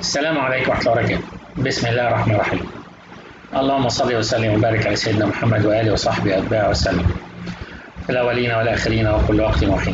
السلام عليكم ورحمة الله وبركاته. بسم الله الرحمن الرحيم. اللهم صل وسلم وبارك على سيدنا محمد وآله وصحبه وأتباعه وسلم. في الأولين والآخرين وكل وقت وحين.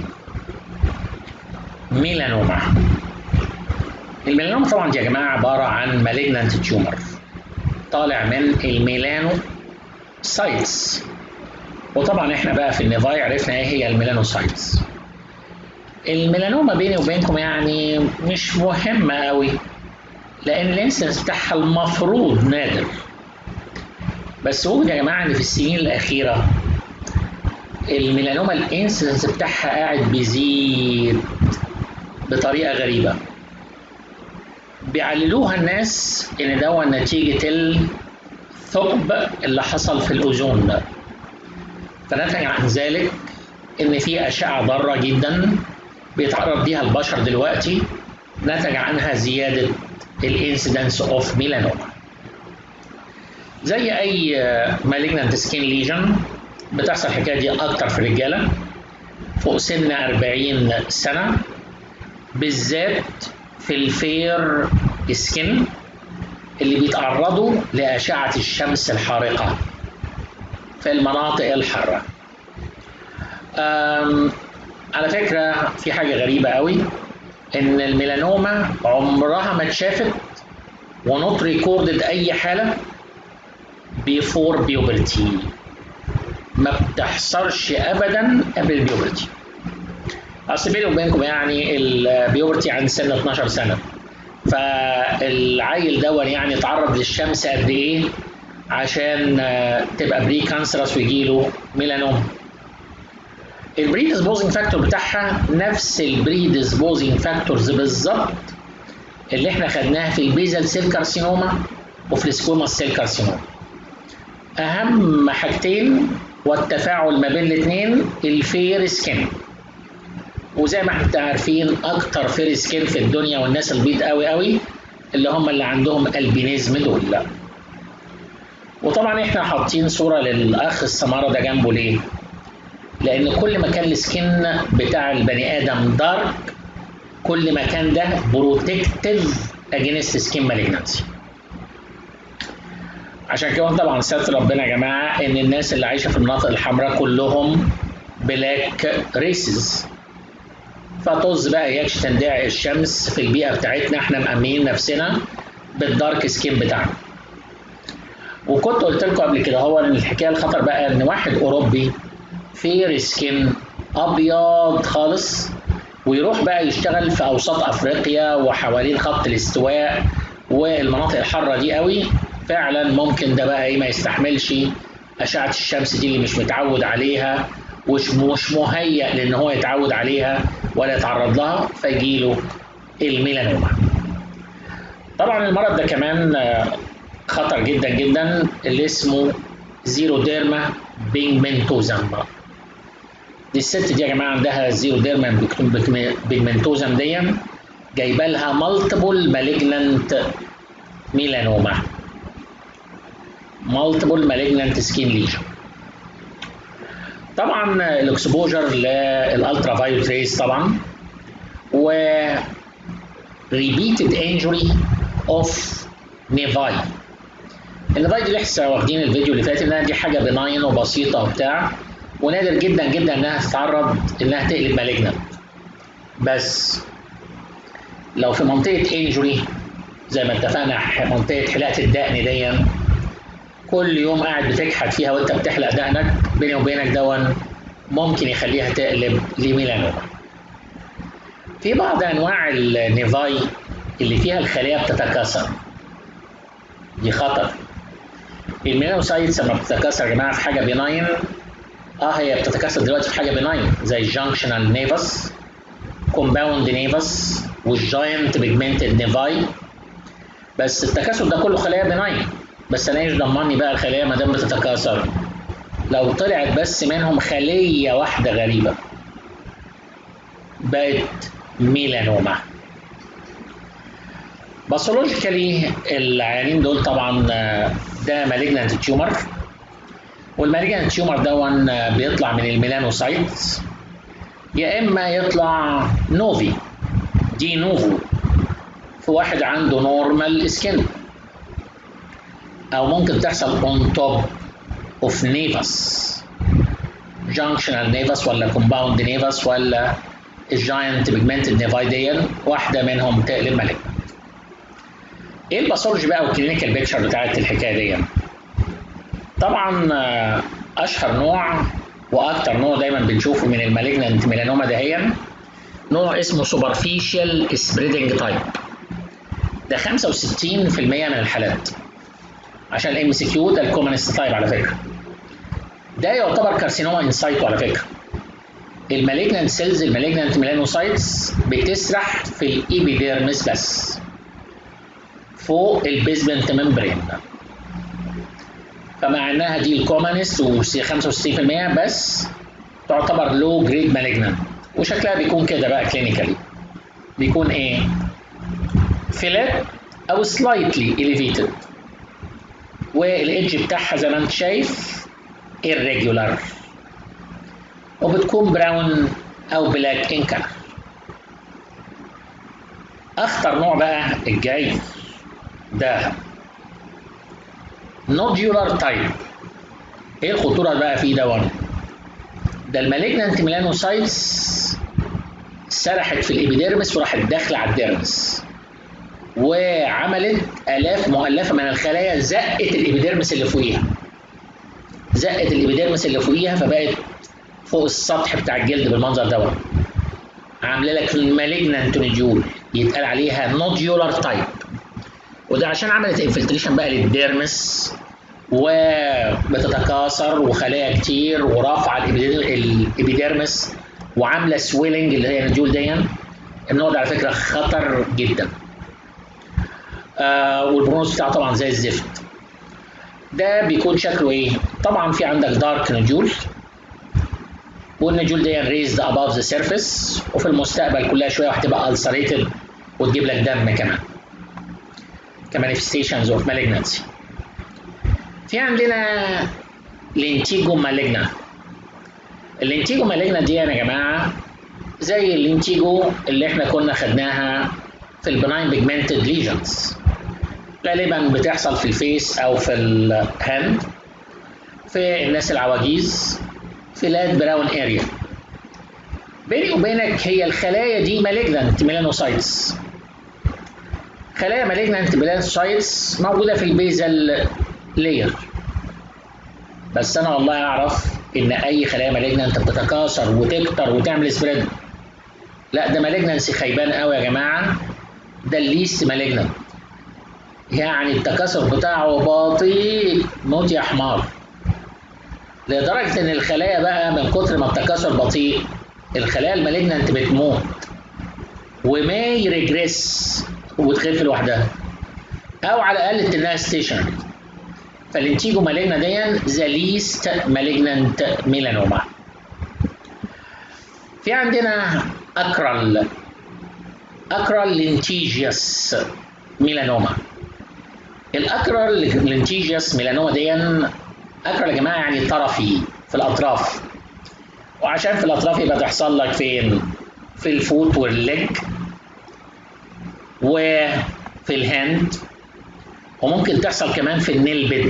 ميلانوما. الميلانوما طبعا يا جماعة عبارة عن مالجنانت تيومر. طالع من الميلانو سايتس. وطبعا احنا بقى في النيفاي عرفنا ايه هي الميلانوسايتس. الميلانوما بيني وبينكم يعني مش مهمة قوي لان الانسنس بتاعها المفروض نادر بس وجد يا جماعه ان في السنين الاخيره الميلانوما الانسنس بتاعها قاعد بيزيد بطريقه غريبه بيعللوها الناس ان ده نتيجه الثقب اللي حصل في الاوزون ده فنتج عن ذلك ان في اشعه ضاره جدا بيتعرض ليها البشر دلوقتي نتج عنها زياده الانسيدنس اوف ميلانوما زي اي مالجنانت سكين ليجن بتحصل الحكايه دي اكتر في الرجاله فوق سن 40 سنه بالذات في الفير سكين اللي بيتعرضوا لاشعه الشمس الحارقه في المناطق الحاره على فكره في حاجه غريبه قوي ان الميلانوما عمرها ما اتشافت ونوت ريكوردد اي حاله بيفور بيوبرتي ما بتحصلش ابدا قبل البيوبرتي اصل بيني وبينكم يعني البيوبرتي عند سن 12 سنه فالعيل دون يعني اتعرض للشمس قد ايه عشان تبقى بري كانسرس ويجيله ميلانوما البريدسبوزنج فاكتور بتاعها نفس البريدسبوزنج فاكتورز بالظبط اللي احنا خدناها في البيزل سيل كارسينوما وفي السكوما سيل كارسينوما اهم حاجتين والتفاعل ما بين الاثنين الفير سكين وزي ما احنا عارفين اكتر فير سكين في الدنيا والناس البيض قوي قوي اللي هم اللي عندهم البينيزم دول وطبعا احنا حاطين صوره للاخ السماره ده جنبه ليه؟ لان كل ما كان السكين بتاع البني ادم دارك كل ما كان ده بروتكتيف اجينست سكين مالجنسي عشان كده طبعا ستر ربنا يا جماعه ان الناس اللي عايشه في المناطق الحمراء كلهم بلاك ريسز فطز بقى ياكش تندع الشمس في البيئه بتاعتنا احنا مأمنين نفسنا بالدارك سكين بتاعنا وكنت قلت لكم قبل كده هو ان الحكايه الخطر بقى ان واحد اوروبي فير سكين ابيض خالص ويروح بقى يشتغل في اوساط افريقيا وحوالين خط الاستواء والمناطق الحاره دي قوي فعلا ممكن ده بقى ايه ما يستحملش اشعه الشمس دي اللي مش متعود عليها ومش مش مهيأ لان هو يتعود عليها ولا يتعرض لها فيجيله الميلانوما. طبعا المرض ده كمان خطر جدا جدا اللي اسمه زيروديرما بيجمنتوزم دي الست دي يا جماعه عندها زيروديرما بيجمنتوزم دي جايبه لها مالتيبل مالجنانت ميلانوما مالتيبل مالجنانت سكين ليجن طبعا الاكسبوجر للالترا فايولت ريز طبعا و repeated injury of نيفاي النيفاي دي لسه واخدين الفيديو اللي فات انها دي حاجه بناين وبسيطه وبتاع ونادر جدا جدا انها تتعرض انها تقلب مالجنت بس لو في منطقه انجري زي ما اتفقنا منطقه حلاقه الدقن دي كل يوم قاعد بتكحت فيها وانت بتحلق دقنك بيني وبينك دون ممكن يخليها تقلب لميلانوما في بعض انواع النيفاي اللي فيها الخلايا بتتكاثر دي خطر الميلانوسايتس لما بتتكاثر يا جماعه في حاجه بناين اه هي بتتكاثر دلوقتي في حاجه بناين زي الجانكشنال نيفس كومباوند نيفس والجاينت بيجمنتد نيفاي بس التكاثر ده كله خلايا بناين بس انا ايش ضمني بقى الخلايا ما دام بتتكاثر لو طلعت بس منهم خليه واحده غريبه بقت ميلانوما باثولوجيكالي العيانين دول طبعا ده مالجنانت تيومر والمالجنانت تيومر دون بيطلع من الميلانوسايتس يا اما يطلع نوفي دي نوفو في واحد عنده نورمال سكين او ممكن تحصل اون توب اوف نيفس جانكشنال نيفس ولا كومباوند نيفس ولا الجاينت بيجمنتد نيفايديا واحده منهم تقلب مالك ايه الباثولوجي بقى والكلينيكال بيكتشر بتاعت الحكايه دي طبعا اشهر نوع واكتر نوع دايما بنشوفه من المالجنانت ميلانوما دهيا نوع اسمه سوبرفيشال سبريدنج تايب ده 65% من الحالات عشان الام سي كيو ده الكومنست تايب على فكره ده يعتبر كارسينوما انسايتو على فكره المالجنانت سيلز المالجنانت ميلانوسايتس بتسرح في الايبيديرمس بس فوق البيزمنت ممبرين فمع انها دي الكومنست و 65% بس تعتبر لو جريد مالجنانت وشكلها بيكون كده بقى كلينيكالي بيكون ايه؟ فلات او سلايتلي elevated والايدج بتاعها زي ما انت شايف irregular وبتكون براون او بلاك ان كلر اخطر نوع بقى الجاي ده نوديولار تايب ايه الخطوره بقى فيه ده ده المالجنانت ميلانوسايتس سرحت في الابيديرمس وراحت داخله على الديرمس وعملت الاف مؤلفه من الخلايا زقت الابيديرمس اللي فوقيها زقت الابيديرمس اللي فوقيها فبقت فوق السطح بتاع الجلد بالمنظر دوت عامله لك المالجنانت نوديول يتقال عليها نوديولار تايب وده عشان عملت انفلتريشن بقى للديرمس وبتتكاثر وخلايا كتير ورافعه الابيديرمس وعامله سويلنج اللي هي النوديول دي النوع ده على فكره خطر جدا آه والبرونز بتاعه طبعا زي الزفت ده بيكون شكله ايه؟ طبعا في عندك دارك نوديول والنوديول دي ريزد اباف ذا سيرفيس وفي المستقبل كلها شويه وهتبقى السريتد وتجيب لك دم كمان كمانيفستيشنز اوف مالجنسي في عندنا لينتيجو مالجنا اللينتيجو مالجنا دي يا جماعه زي اللينتيجو اللي احنا كنا خدناها في البناين بيجمنتد ليجنز غالبا بتحصل في الفيس او في الهاند في الناس العواجيز في لاد براون اريا بيني وبينك هي الخلايا دي مالجنانت ميلانوسايتس خلايا مالجنانت ميلانوسايتس موجوده في البيزل لاير بس انا والله اعرف ان اي خلايا مالجنانت بتتكاثر وتكتر وتعمل سبريد لا ده مالجنانسي خيبان قوي يا جماعه ده الليست مالجنانت يعني التكاثر بتاعه بطيء موت يا حمار لدرجة إن الخلايا بقى من كتر ما التكاثر بطيء الخلايا المالجنانت بتموت وماي ريجريس وبتخف لوحدها أو على الأقل إنها ستيشنري فالانتيجو مالجنا دي ذا ليست مالجنانت ميلانوما في عندنا أكرال أكرال لينتيجيوس ميلانوما الاكرال لينتيجيوس ميلانوما دي اكرال يا جماعه يعني طرفي في الاطراف وعشان في الاطراف يبقى تحصل لك فين في الفوت والليج وفي الهاند وممكن تحصل كمان في النيل بيد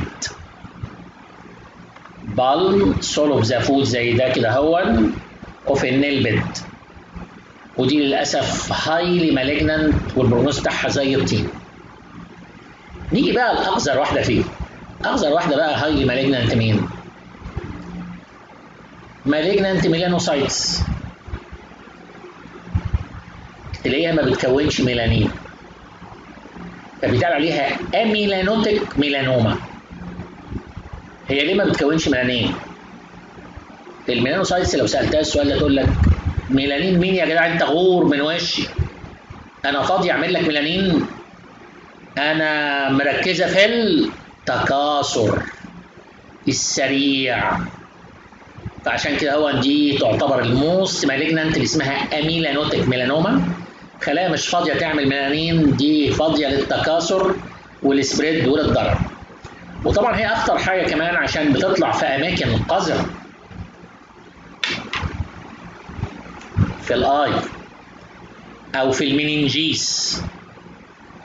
بالم سولو ذا فوت زي ده كده هون وفي النيل بيد ودي للاسف هايلي مالجنانت والبروجنوز بتاعها زي الطين نيجي بقى لاقذر واحده فيه اقذر واحده بقى هايلي مالجنانت مين مالجنانت ميلانوسايتس تلاقيها ما بتكونش ميلانين فبيتقال عليها اميلانوتيك ميلانوما هي ليه ما بتكونش ميلانين الميلانوسايتس لو سالتها السؤال ده تقول لك ميلانين مين يا جدع انت غور من وشي انا فاضي اعمل لك ميلانين انا مركزه في التكاثر السريع فعشان كده هو دي تعتبر الموست مالجنانت اللي اسمها اميلانوتيك ميلانوما خلايا مش فاضيه تعمل ميلانين دي فاضيه للتكاثر والسبريد وللضرر وطبعا هي اخطر حاجه كمان عشان بتطلع في اماكن قذره في الاي او في المننجيس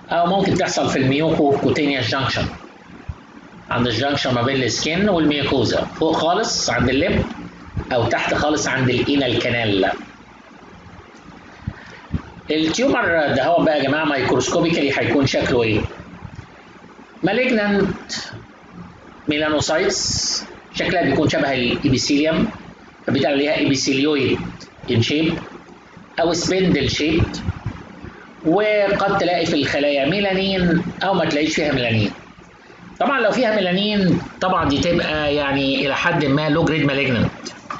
او ممكن تحصل في الميوكو كوتينيوس جانكشن عند الجانكشن ما بين السكين والميوكوزا فوق خالص عند اللب او تحت خالص عند الانال كانال التيومر ده هو بقى يا جماعه مايكروسكوبيكالي هيكون شكله ايه؟ مالجنانت ميلانوسايتس شكلها بيكون شبه الابيثيليوم فبيتقال عليها ابيثيليويد ان شيب او سبندل شيب وقد تلاقي في الخلايا ميلانين او ما تلاقيش فيها ميلانين طبعا لو فيها ميلانين طبعا دي تبقى يعني الى حد ما لو جريد مالجنانت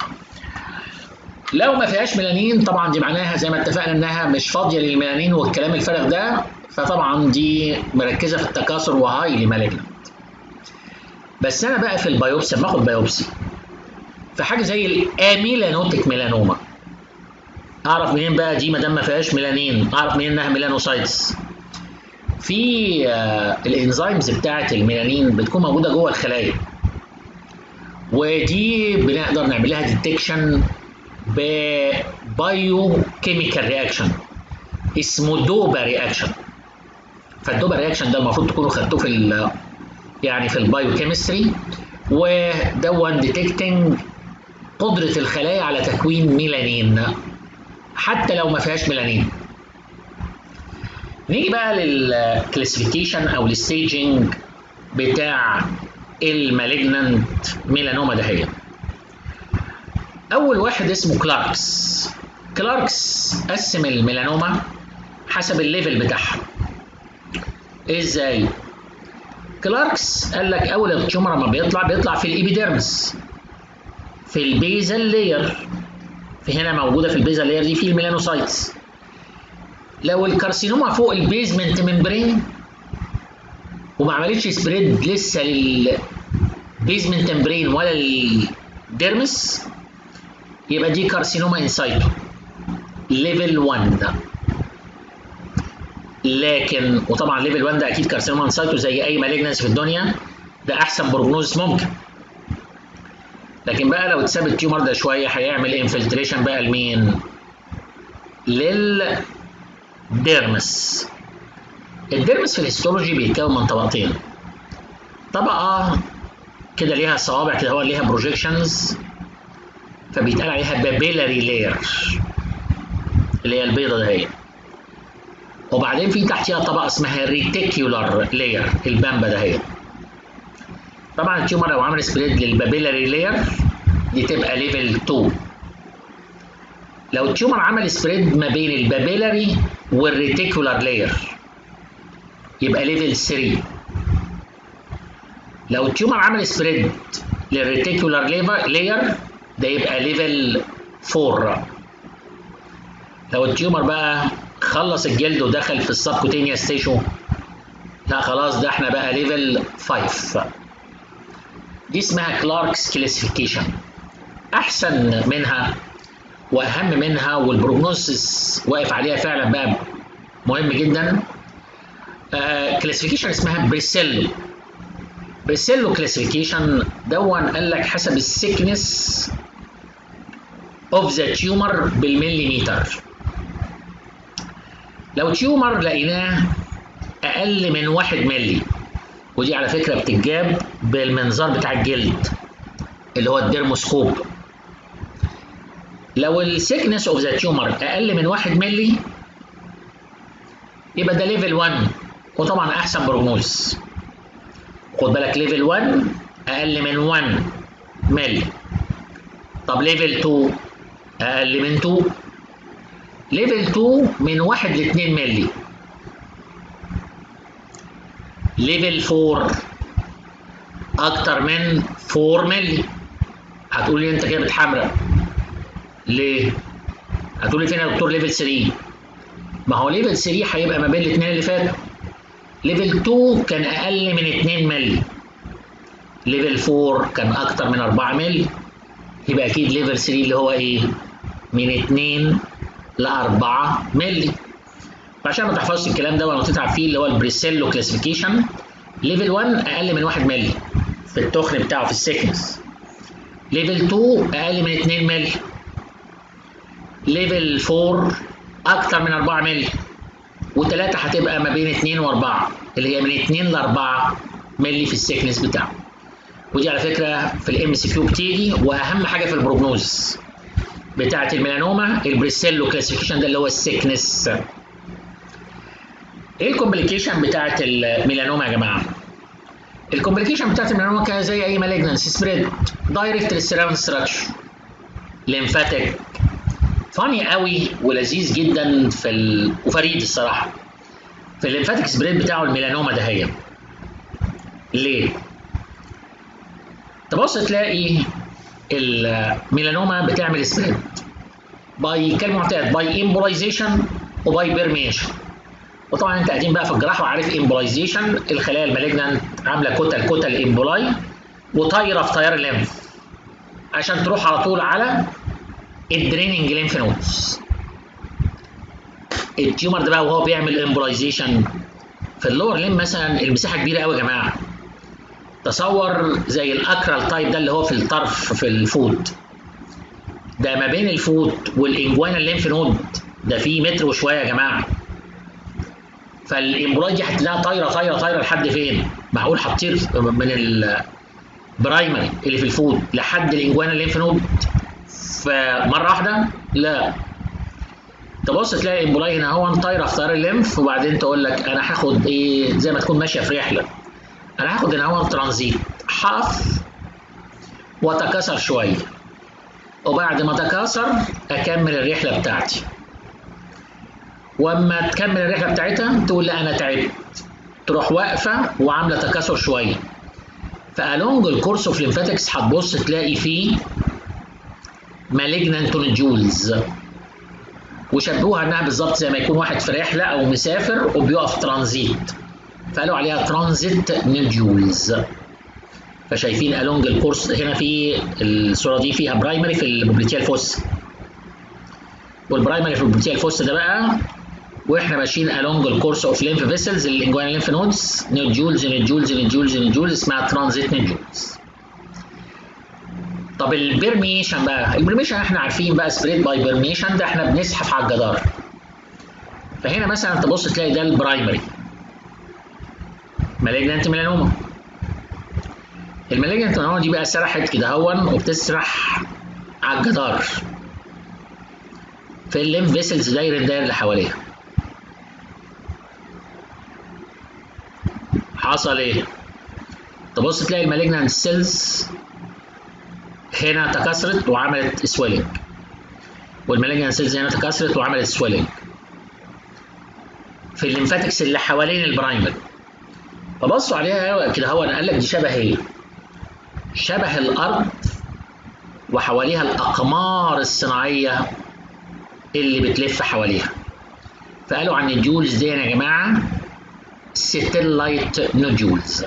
لو ما فيهاش ميلانين طبعا دي معناها زي ما اتفقنا انها مش فاضيه للميلانين والكلام الفارغ ده فطبعا دي مركزه في التكاثر وهايلي مالجنانت بس انا بقى في البيوبسي لما اخد بايوبسي في حاجه زي الاميلانوتيك ميلانوما اعرف منين بقى دي ما دام ما فيهاش ميلانين اعرف منين انها ميلانوسايتس في آه الانزيمز بتاعه الميلانين بتكون موجوده جوه الخلايا ودي بنقدر نعمل لها ديتكشن ببايو كيميكال رياكشن اسمه دوبا رياكشن فالدوبا رياكشن ده المفروض تكونوا خدتوه في يعني في البايو كيمستري ودون ديتكتنج قدرة الخلايا على تكوين ميلانين حتى لو ما فيهاش ميلانين نيجي بقى للكلاسيفيكيشن او الستيجنج بتاع المالجنانت ميلانوما دهيت اول واحد اسمه كلاركس كلاركس قسم الميلانوما حسب الليفل بتاعها ازاي كلاركس قال لك اول التيومر ما بيطلع بيطلع في الابيديرمس في البيزل لاير في هنا موجوده في البيزل لاير دي في الميلانوسايتس لو الكارسينوما فوق البيزمنت ممبرين وما عملتش سبريد لسه للبيزمنت ممبرين ولا الديرمس يبقى دي كارسينوما انسايتو ليفل 1 ده لكن وطبعا ليفل 1 ده اكيد كارسينوما انسايتو زي اي مالجنس في الدنيا ده احسن بروجنوز ممكن لكن بقى لو اتساب التيومر ده شويه هيعمل انفلتريشن بقى لمين؟ للديرمس الديرمس في الهيستولوجي بيتكون من طبقتين طبقه كده ليها صوابع كده هو ليها بروجيكشنز فبيتقال عليها بابيلاري لاير اللي هي البيضه دهيت وبعدين في تحتها طبقه اسمها ريتيكيولار لاير البامبا دهيت طبعا التيومر لو عمل سبريد للبابيلاري لاير دي تبقى ليفل 2 لو التيومر عمل سبريد ما بين البابيلاري والريتيكولار لاير يبقى ليفل 3 لو التيومر عمل سبريد للريتيكولار لاير ده يبقى ليفل 4 لو التيومر بقى خلص الجلد ودخل في السبكوتينيوس تيشو لا خلاص ده احنا بقى ليفل 5 دي اسمها كلاركس كلاسيفيكيشن احسن منها واهم منها والبروجنوسيس واقف عليها فعلا بقى مهم جدا كلاسيفيكيشن اسمها بريسيلو بريسيلو كلاسيفيكيشن دون قال لك حسب السكنس اوف ذا تيومر بالمليمتر لو تيومر لقيناه اقل من واحد ملي ودي على فكره بتتجاب بالمنظار بتاع الجلد اللي هو الديرموسكوب لو السيكنس اوف ذا تيومر اقل من واحد ملي يبقى ده ليفل 1 وطبعا احسن بروجنوز خد بالك ليفل 1 اقل من 1 ملي طب ليفل 2 اقل من 2 ليفل 2 من 1 ل 2 ملي ليفل 4 اكتر من 4 ملي هتقول لي انت كده بتحمرق ليه هتقول لي فين يا دكتور ليفل 3 ما هو ليفل 3 هيبقى ما بين الاثنين اللي فاتوا ليفل 2 كان اقل من 2 ملي ليفل 4 كان اكتر من 4 ملي يبقى اكيد ليفل 3 اللي هو ايه من 2 ل 4 ملي فعشان ما تحفظش الكلام ده ولا تتعب فيه اللي هو البريسيلو كلاسيفيكيشن ليفل 1 اقل من 1 ملي في التخن بتاعه في السيكنس ليفل 2 اقل من 2 ملي ليفل 4 اكتر من 4 ملي و3 والثلاثه هتبقى ما بين 2 و4 اللي هي من 2 ل 4 مللي في السيكنس بتاعه ودي على فكره في الام سي كيو بتيجي واهم حاجه في البروجنوز بتاعه الميلانوما البريسيلو كلاسيفيكيشن ده اللي هو السيكنس ايه الكومبليكيشن بتاعه الميلانوما يا جماعه الكومبليكيشن بتاعت الميلانوما كان زي اي مالجنسي سبريد دايركت للسيراوند ستراكشر ليمفاتيك فاني قوي ولذيذ جدا في ال... وفريد الصراحه في الليمفاتيك سبريد بتاعه الميلانوما ده هي ليه؟ تبص تلاقي الميلانوما بتعمل سبريد باي كالمعتاد باي امبولايزيشن وباي بيرميشن وطبعا انت قاعدين بقى في الجراحه وعارف امبولايزيشن الخلايا المالجنانت عامله كتل كتل امبولاي وطايره في تيار الليمف عشان تروح على طول على الدريننج ليمف نودز التيومر ده بقى وهو بيعمل امبولايزيشن في اللور ليم مثلا المساحه كبيره قوي يا جماعه تصور زي الاكرال تايب ده اللي هو في الطرف في الفود ده ما بين الفود والانجوانا الليمف نود ده فيه متر وشويه يا جماعه فالامبولاي دي هتلاقيها طايره طايره طايره لحد فين؟ معقول هتطير من البرايمري اللي في الفود لحد الانجوانا الليمف نود فمره واحده؟ لا تبص تلاقي الامبولاي هنا هو طايره في طيار الليمف وبعدين تقول لك انا هاخد ايه زي ما تكون ماشيه في رحله انا هاخد هنا هو ترانزيت حف واتكاثر شويه وبعد ما اتكاثر اكمل الرحله بتاعتي واما تكمل الرحله بتاعتها تقول لا انا تعبت تروح واقفه وعامله تكاثر شويه فالونج الكورس اوف ليمفاتكس هتبص تلاقي فيه مالجنانت جولز وشبهوها انها بالظبط زي ما يكون واحد في رحله او مسافر وبيقف ترانزيت فقالوا عليها ترانزيت نيدجولز فشايفين الونج الكورس هنا في الصوره دي فيها برايمري في البوبليتيال فوس والبرايمري في البوبليتيال فوس ده بقى واحنا ماشيين along الكورس اوف ليمف فيسلز الانجوانا ليمف نودز نيدجولز نيدجولز نيدجولز نيدجولز اسمها ترانزيت نيدجولز طب البرميشن بقى البرميشن احنا عارفين بقى سبريد باي برميشن ده احنا بنزحف على الجدار فهنا مثلا تبص تلاقي ده البرايمري مالجنانت ميلانوما المالجنانت ميلانوما دي بقى سرحت كده هون وبتسرح على الجدار في الليمف فيسلز داير الداير اللي حواليها حصل ايه؟ تبص تلاقي المالجنانت سيلز هنا تكاثرت وعملت سويلنج والمالجنانت سيلز هنا تكاثرت وعملت سويلنج في الليمفاتكس اللي حوالين البرايمري فبصوا عليها كده هو قال لك دي شبه ايه؟ شبه الارض وحواليها الاقمار الصناعيه اللي بتلف حواليها فقالوا عن الجولز دي يا جماعه ستيلايت نودولز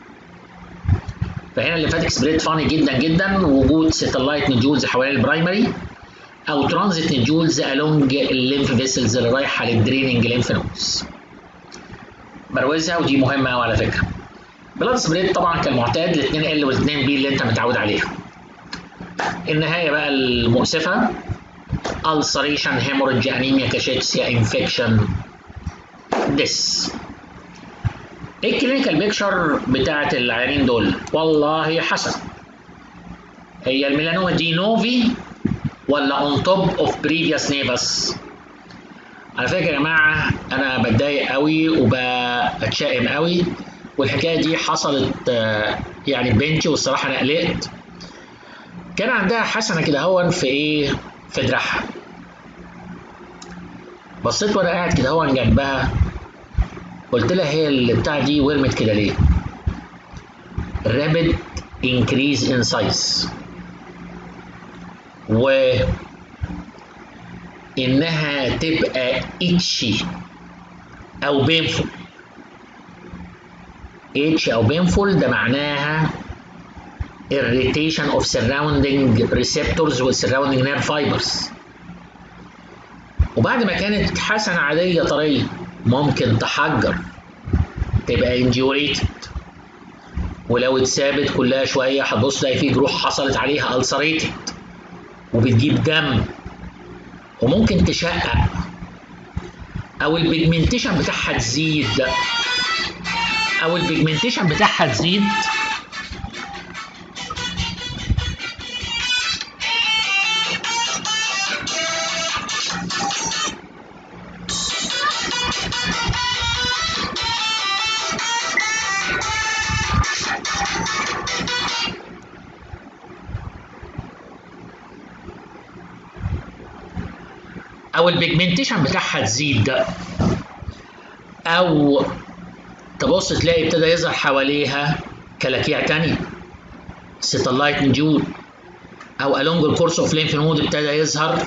فهنا الليمفاتيك سبريد فاني جدا جدا وجود ستيلايت نودولز حوالين البرايمري او ترانزيت نودولز الونج الليمف فيسلز اللي رايحه للدريننج ليمف نودز بروزها ودي مهمه قوي على فكره بلاد سبريد طبعا كالمعتاد ال 2 ال وال 2 بي اللي انت متعود عليها النهايه بقى المؤسفه ulceration hemorrhage anemia cachexia infection this ايه الكلينيكال بيكشر بتاعت العيانين دول؟ والله حسن هي الميلانوما دي نوفي ولا اون توب اوف بريفيوس نيفس؟ على فكره يا جماعه انا بتضايق قوي وبتشائم قوي والحكايه دي حصلت يعني بنتي والصراحه انا قلقت كان عندها حسنه كده هون في ايه؟ في دراعها بصيت وانا قاعد كده هون جنبها قلت لها هي اللي بتاع دي ورمت كده ليه؟ rapid increase in size و انها تبقى itchy او painful itchy او painful ده معناها irritation of surrounding receptors و surrounding nerve fibers وبعد ما كانت حسنة عادية طرية ممكن تحجر تبقى انجوريتد ولو اتثابت كلها شويه هتبص تلاقي في جروح حصلت عليها السريتد وبتجيب دم وممكن تشقق او البيجمنتيشن بتاعها تزيد او البيجمنتيشن بتاعها تزيد او البيجمنتيشن بتاعها تزيد او تبص تلاقي ابتدى يظهر حواليها كلاكيع تانية ستلايت نجود او along الكورس اوف لينف نود ابتدى يظهر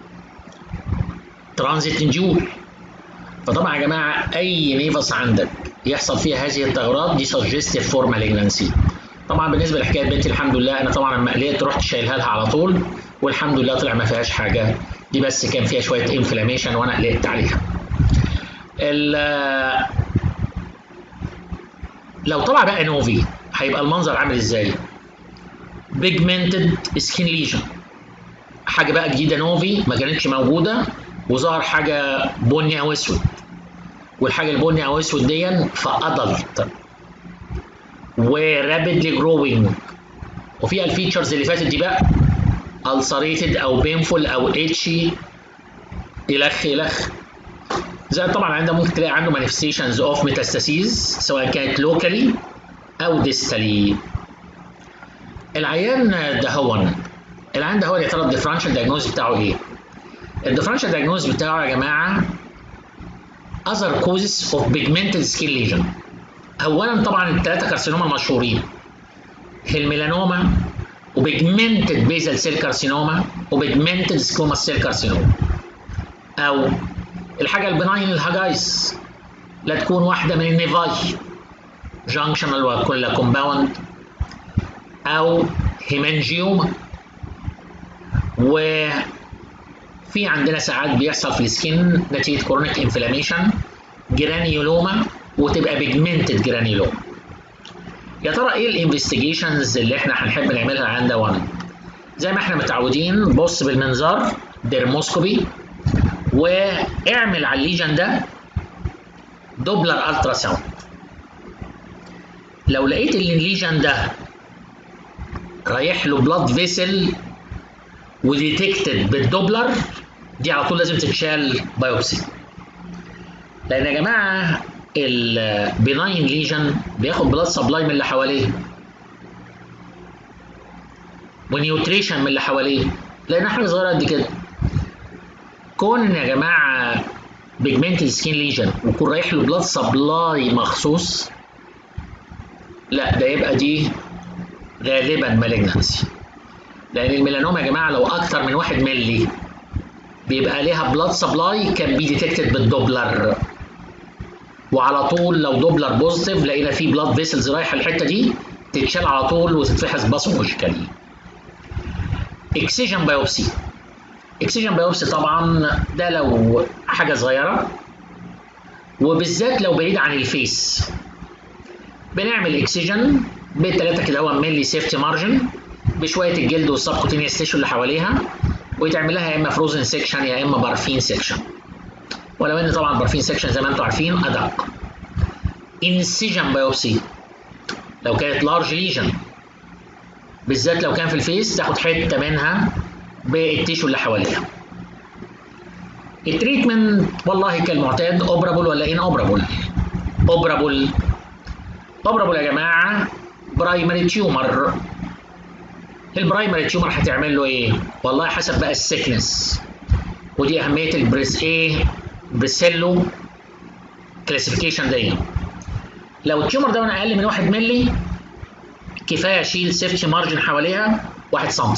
ترانزيت نجود فطبعا يا جماعه اي نيفس عندك يحصل فيها هذه التغيرات دي سجستيف فور مالجنسي طبعا بالنسبه لحكايه بنتي الحمد لله انا طبعا لما قلقت رحت شايلها لها على طول والحمد لله طلع ما فيهاش حاجه دي بس كان فيها شويه انفلاميشن وانا قلقت عليها لو طلع بقى نوفي هيبقى المنظر عامل ازاي بيجمنتد سكين ليجن حاجه بقى جديده نوفي ما كانتش موجوده وظهر حاجه بني او اسود والحاجه البني او اسود دي فادلت ورابيدلي جروينج وفيها الفيتشرز اللي فاتت دي بقى ulcerated او painful او itchy الخ الخ زي طبعا عنده ممكن تلاقي عنده manifestations of metastases سواء كانت locally او distally العيان ده هو العيان ده هو يا ترى الديفرنشال دايجنوز بتاعه ايه؟ الديفرنشال دايجنوز بتاعه يا جماعه other causes of pigmented skin lesion اولا طبعا الثلاثه كارسينوما المشهورين الميلانوما وبيجمنتد بيزل سيل كارسينوما وبيجمنتد سكوما سيل كارسينوما او الحاجه البناين الهاجايس لا تكون واحده من النيفاي جانكشنال وكل كومباوند او هيمانجيوما وفي عندنا ساعات بيحصل في السكين نتيجه كورونيك انفلاميشن جرانيولوما وتبقى بيجمنتد جرانيولوما يا ترى ايه الانفستيجيشنز اللي احنا هنحب نعملها عند وان زي ما احنا متعودين بص بالمنظار ديرموسكوبي واعمل على الليجن ده دوبلر الترا ساوند لو لقيت ان الليجن ده رايح له بلاد فيسل وديتكتد بالدوبلر دي على طول لازم تتشال بايوبسي لان يا جماعه البناين ليجن بياخد بلاد سبلاي من اللي حواليه ونيوتريشن من اللي حواليه لان حاجه صغيره قد كده كون يا جماعه بيجمنتد سكين ليجن ويكون رايح له بلاد سبلاي مخصوص لا ده يبقى دي غالبا مالجنسي لان الميلانوما يا جماعه لو اكتر من 1 مللي بيبقى ليها بلاد سبلاي كان بي ديتكتد بالدوبلر وعلى طول لو دوبلر بوزيتيف لقينا فيه بلاد فيسلز رايحه الحته دي تتشال على طول وتتفحص باثولوجيكالي اكسجن بايوبسي اكسجن بايوبسي طبعا ده لو حاجه صغيره وبالذات لو بعيد عن الفيس بنعمل اكسجن بثلاثة كده هو ملي سيفتي مارجن بشويه الجلد والسبكوتينيوس تيشو اللي حواليها ويتعمل لها يا اما فروزن سيكشن يا اما بارفين سيكشن ولو ان طبعا بارفين سيكشن زي ما انتم عارفين ادق انسيجن بايوبسي لو كانت لارج ليجن بالذات لو كان في الفيس تاخد حته منها بالتيشو اللي حواليها التريتمنت والله كالمعتاد اوبرابل ولا ان اوبرابل اوبرابل اوبرابل يا جماعه برايمري تيومر البرايمري تيومر هتعمل له ايه والله حسب بقى السكنس ودي اهميه البريس ايه بريسيلو كلاسيفيكيشن دي لو التيومر ده اقل من 1 مللي كفايه اشيل سيفتي مارجن حواليها 1 سم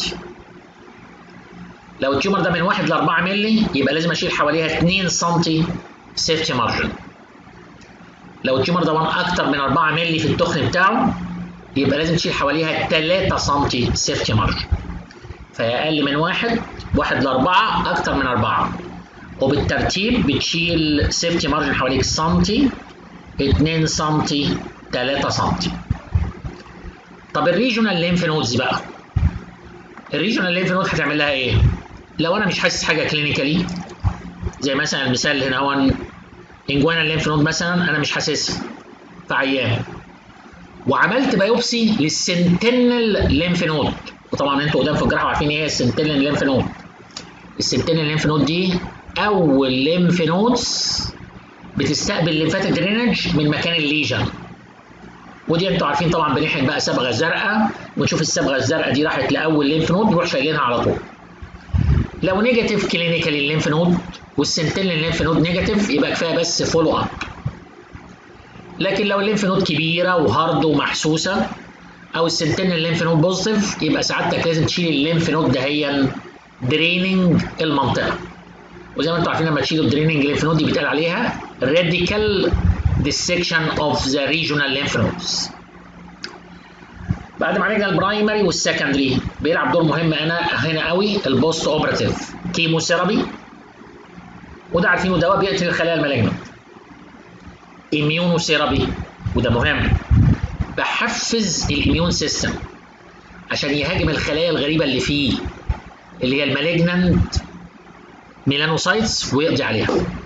لو التيومر ده من 1 ل 4 مللي يبقى لازم اشيل حواليها 2 سم سيفتي مارجن لو التيومر ده اكتر من 4 مللي في التخن بتاعه يبقى لازم تشيل حواليها 3 سم سيفتي مارجن فهي اقل من 1 1 ل 4 اكتر من 4 وبالترتيب بتشيل سيفتي مارجن حواليك سنتي 2 سنتي 3 سنتي طب الريجونال ليمف نودز بقى الريجونال ليمف نود هتعمل لها ايه؟ لو انا مش حاسس حاجه كلينيكالي زي مثلا المثال هنا هو انجوانا الليمف نود مثلا انا مش حاسسها في عيان وعملت بايوبسي للسنتينل ليمف نود وطبعا انتوا قدام في الجراحه عارفين ايه السنتينل ليمف نود السنتينل ليمف نود دي اول ليمف نودز بتستقبل ليمفاتيك درينج من مكان الليجن ودي انتوا عارفين طبعا بنحقن بقى صبغه زرقاء ونشوف الصبغه الزرقاء دي راحت لاول ليمف نود نروح شايلينها على طول لو نيجاتيف كلينيكال الليمف نود والسنتينل الليمف نود نيجاتيف يبقى كفايه بس فولو اب لكن لو الليمف نود كبيره وهارد ومحسوسه او السنتينل الليمف نود بوزيتيف يبقى سعادتك لازم تشيل الليمف نود دهيا دريننج المنطقه وزي ما انتم عارفين لما تشيلوا الدريننج ليمف نود دي بيتقال عليها راديكال dissection of the regional lymph nodes بعد ما عالجنا البرايمري والسكندري بيلعب دور مهم انا هنا قوي البوست اوبراتيف كيموثيرابي وده عارفينه دواء بيقتل الخلايا المالجنت اميونوثيرابي وده مهم بحفز الاميون سيستم عشان يهاجم الخلايا الغريبه اللي فيه اللي هي المالجنانت ميلانوسايتس ويقضي عليها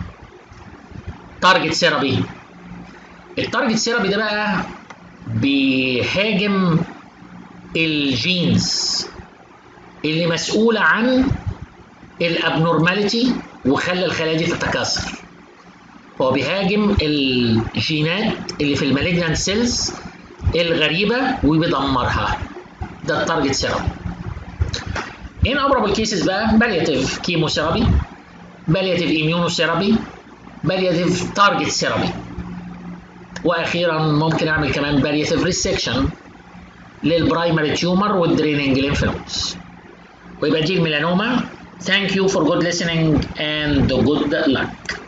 تارجت ثيرابي التارجت ثيرابي ده بقى بيهاجم الجينز اللي مسؤولة عن الابنورماليتي وخلى الخلايا دي تتكاثر هو بيهاجم الجينات اللي في المالجنانت سيلز الغريبة وبيدمرها ده التارجت ثيرابي ان ابرب الكيسز بقى بالياتيف كيموثيرابي بالياتيف اميونوثيرابي بالياتيف تارجت ثيرابي واخيرا ممكن اعمل كمان بالياتيف ريسكشن للبرايمري تيومر والدريننج ليمف نودز ويبقى دي الميلانوما Thank you for good listening and good luck.